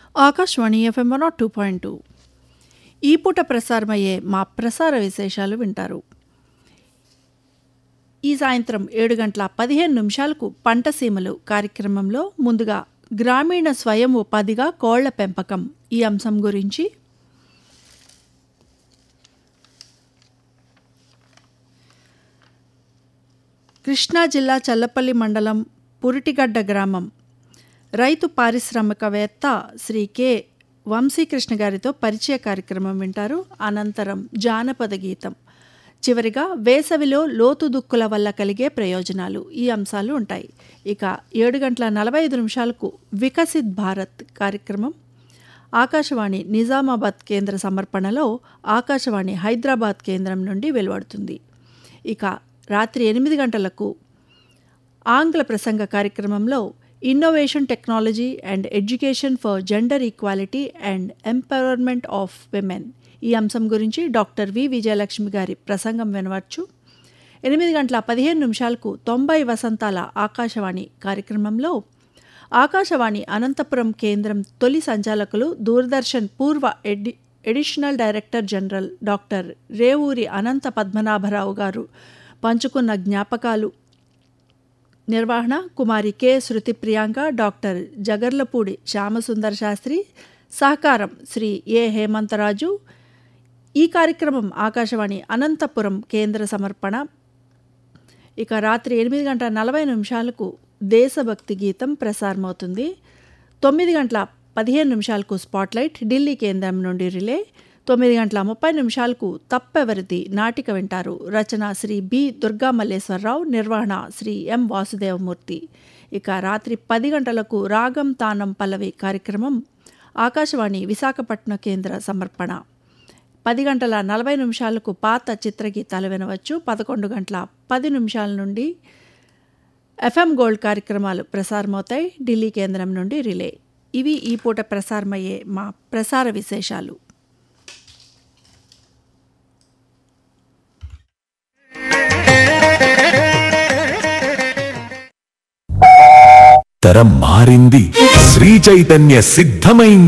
Akashvani FM one two point two ఈ పూట ప్రసారమయ్యే మా ప్రసార విశేషాలు వింటారు ఈ సాయంత్రం ఏడు గంటల పదిహేను నిమిషాలకు పంటసీమలు కార్యక్రమంలో ముందుగా గ్రామీణ స్వయం ఉపాధిగా కోళ్ల పెంపకం ఈ అంశం గురించి కృష్ణా జిల్లా చల్లపల్లి మండలం పురిటిగడ్డ గ్రామం రైతు పారిశ్రామికవేత్త శ్రీ కె వంశీకృష్ణ గారితో పరిచయ కార్యక్రమం వింటారు అనంతరం జానపద గీతం చివరిగా వేసవిలో లోతు దుక్కుల వల్ల కలిగే ప్రయోజనాలు ఈ అంశాలు ఉంటాయి ఇక ఏడు గంటల నలభై ఐదు నిమిషాలకు వికసిత్ భారత్ కార్యక్రమం ఆకాశవాణి నిజామాబాద్ కేంద్ర సమర్పణలో ఆకాశవాణి హైదరాబాద్ కేంద్రం నుండి వెలువడుతుంది ఇక రాత్రి ఎనిమిది గంటలకు ఆంగ్ల ప్రసంగ కార్యక్రమంలో innovation technology and education for gender equality and empowerment of women ఈ అంశం గురించి డాక్టర్ వి విజయలక్ష్మి గారి ప్రసంగం వినవచ్చు ఎనిమిది గంటల పదిహేను నిమిషాలకు తొంభై వసంతాల ఆకాశవాణి కార్యక్రమంలో ఆకాశవాణి అనంతపురం కేంద్రం తొలి సంచాలకులు దూరదర్శన్ పూర్వ ఎడి additional director general doctor Revuri Anantha Padmanabharao garu పంచుకున్న జ్ఞాపకాలు నిర్వహణ కుమారి కె శృతి ప్రియాంక డాక్టర్ జగర్లపూడి శ్యామసుందర్ శాస్త్రి సహకారం శ్రీ ఏ హేమంతరాజు ఈ కార్యక్రమం ఆకాశవాణి అనంతపురం కేంద్ర సమర్పణ ఇక రాత్రి ఎనిమిది గంటల నలభై నిమిషాలకు దేశభక్తి గీతం ప్రసారమవుతుంది తొమ్మిది గంటల పదిహేను నిమిషాలకు స్పాట్లైట్ ఢిల్లీ కేంద్రం నుండి రిలే తొమ్మిది గంటల ముప్పై నిమిషాలకు తప్పెవరిది నాటిక వింటారు రచన శ్రీ బి దుర్గా మల్లేశ్వరరావు నిర్వహణ శ్రీ ఎం వాసుదేవమూర్తి ఇక రాత్రి పది గంటలకు రాగం తానం పల్లవి కార్యక్రమం ఆకాశవాణి విశాఖపట్నం కేంద్ర సమర్పణ పది గంటల నలభై నిమిషాలకు పాత చిత్రగీతాలు వినవచ్చు పదకొండు గంటల పది నిమిషాల నుండి ఎఫ్ఎం గోల్డ్ కార్యక్రమాలు ప్రసారమవుతాయి ఢిల్లీ కేంద్రం నుండి రిలే ఇవి ఈ పూట ప్రసారమయ్యే మా ప్రసార విశేషాలు తరం మారింది శ్రీ చైతన్య సిద్ధమైంది